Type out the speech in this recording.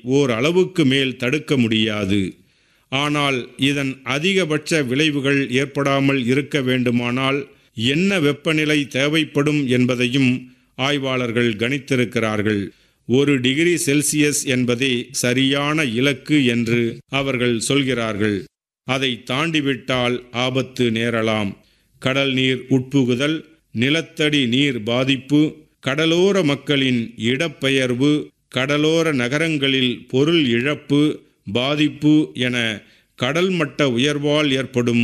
ஓர் அளவுக்கு மேல் தடுக்க முடியாது ஆனால் இதன் அதிகபட்ச விளைவுகள் ஏற்படாமல் இருக்க வேண்டுமானால் என்ன வெப்பநிலை தேவைப்படும் என்பதையும் ஆய்வாளர்கள் கணித்திருக்கிறார்கள் ஒரு டிகிரி செல்சியஸ் என்பதே சரியான இலக்கு என்று அவர்கள் சொல்கிறார்கள் அதை தாண்டிவிட்டால் ஆபத்து நேரலாம் கடல் நீர் உட்புகுதல் நிலத்தடி நீர் பாதிப்பு கடலோர மக்களின் இடப்பெயர்வு கடலோர நகரங்களில் பொருள் இழப்பு பாதிப்பு என கடல் மட்ட உயர்வால் ஏற்படும்